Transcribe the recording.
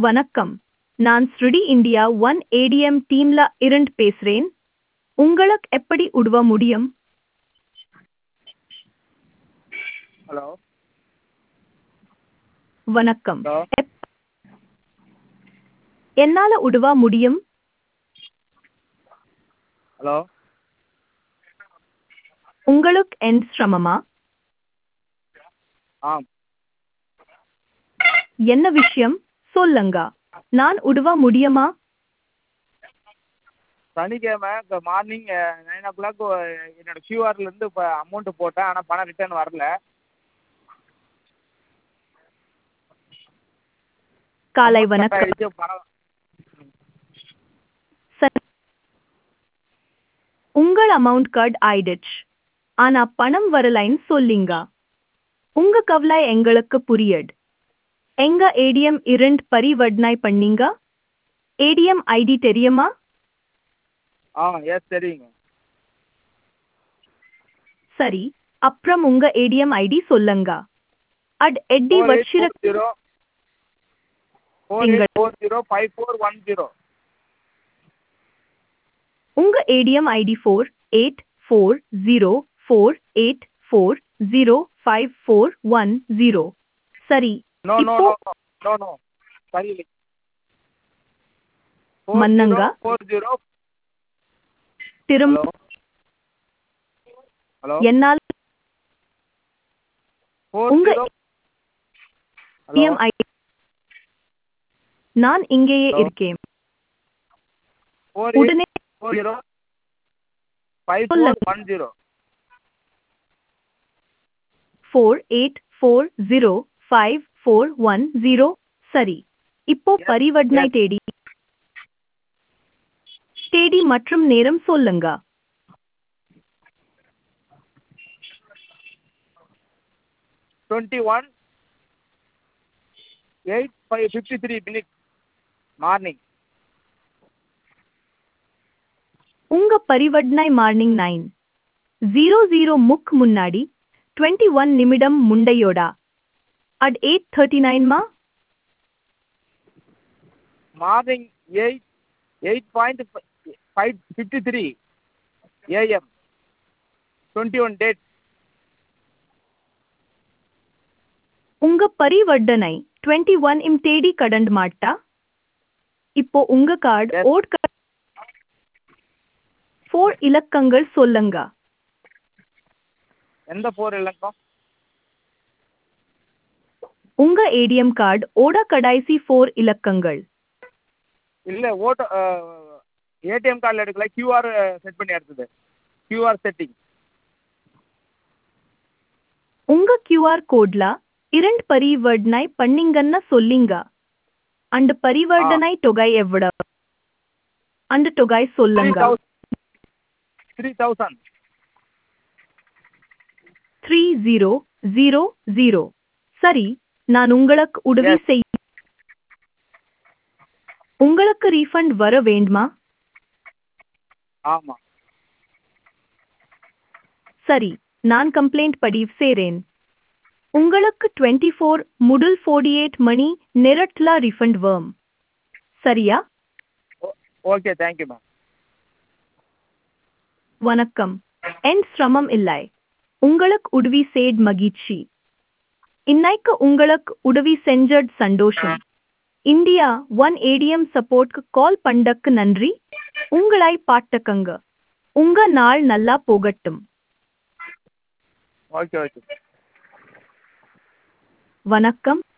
வணக்கம் நான் ஸ்ருடி இந்தியா ஒன் ஏடிஎம் டீம்ல இருந்து பேசுறேன் உங்களுக்கு எப்படி உதவ முடியும் ஹலோ வணக்கம் ஹலோ எப்- என்னால உதவ முடியும் ஹலோ உங்களுக்கு என் சிரமமா ஆம் என்ன விஷயம் சொல்லுங்க நான் உதவ முடியுமா சனிக்கிழமை இப்போ மார்னிங் நைன் ஓ கிளாக் என்னோட கியூஆர்லேருந்து இப்போ அமௌண்ட்டு போட்டேன் ஆனால் பணம் ரிட்டர்ன் வரல காலை Amount cut வணக்கம் ஆயிடுச்சு பணம் சரி. உங்கள் அமௌண்ட் கார்டு ஆயிடுச்சு ஆனா பணம் வரலைன்னு சொல்லிங்க உங்க கவலை எங்களுக்கு புரியுது எங்க ஏடிஎம் இரண்டு பரிவர்த்தனை பண்ணீங்க ஏடிஎம் ஐடி தெரியுமா ஆ எஸ் சரிங்க சரி அப்புறம் உங்க ஏடிஎம் ஐடி சொல்லுங்க அட் எட்டி ஃபோர் எயிட் வச்சிர ஃபோர் ஜீரோ ஃபோர் நீங்கள் eight four zero five four one zero உங்க ATM ID four eight four zero four eight four zero five four one zero சரி நோ நோ இப்போ நோ நோ நோ சரியில்லை four மன்னங்க zero four zero திரும் hello hello என்னால் four உங்க zero hello ATM ID நான் இங்கேயே ஹலோ இருக்கேன் ஃபோர் எயிட் உடனே ஃபோர் ஜீரோ ஃபைவ் சொல்லுங்க four one zero four eight four zero five four one zero சரி இப்போ எஸ் பரிவர்த்தனை எஸ் தேடி தேதி மற்றும் நேரம் சொல்லுங்க twenty one eight five fifty three minute morning உங்க பரிவர்த்தனை மார்னிங் நைன் ஜீரோ ஜீரோ முக் முன்னாடி டுவெண்ட்டி ஒன் நிமிடம் முண்டையோடா அட் எயிட் தேர்ட்டி நைன் மா morning eight eight point five fifty three AM twenty one date உங்க பரிவர்த்தனை டுவெண்ட்டி ஒன் இம் தேடி கடந்து மாட்டா இப்போ உங்க கார்டு எஸ் ஓட் ஃபோர் இலக்கங்கள் சொல்லுங்க எந்த ஃபோர் இலக்கம் உங்க ஏடிஎம் கார்டு ஓட கடைசி ஃபோர் இலக்கங்கள் இல்லை ஓட்டோ ஏடிஎம் கார்டில் எடுக்கல கியூஆர் செட் பண்ணி எடுத்தது கியூஆர் செட்டிங் உங்க கியூஆர் கோட்ல இரண்டு பரிவர்த்தனை பண்ணீங்கன்னு சொல்லிங்க அந்த ஆ பரிவர்த்தனை தொகை எவ்வளவு அந்த தொகை த்ரீ சொல்லுங்க thousand three thousand three zero zero zero சரி நான் உங்களுக்கு உதவி எஸ் செய் உங்களுக்கு ரீஃபண்ட் வர வேண்டுமா ஆமாம் சரி நான் கம்ப்ளைண்ட் பதிவு செய்றேன் உங்களுக்கு டுவெண்ட்டி ஃபோர் முதல் ஃபோர்டி எயிட் மணி நேரத்தில் ரீஃபண்ட் வரும் சரியா ஓகே தேங்க்யூ மேம் வணக்கம் என் சிரமம் இல்லை உங்களுக்கு உதவி செய்த மகிழ்ச்சி இன்னைக்கு உங்களுக்கு உதவி செஞ்சது சந்தோஷம் இந்தியா ஒன் ஏடிஎம் சப்போர்ட்க்கு கால் பண்ணக்கு நன்றி உங்களை பாட்டுக்கங்க உங்க நாள் நல்லா போகட்டும் ஓகே ஓகே வணக்கம்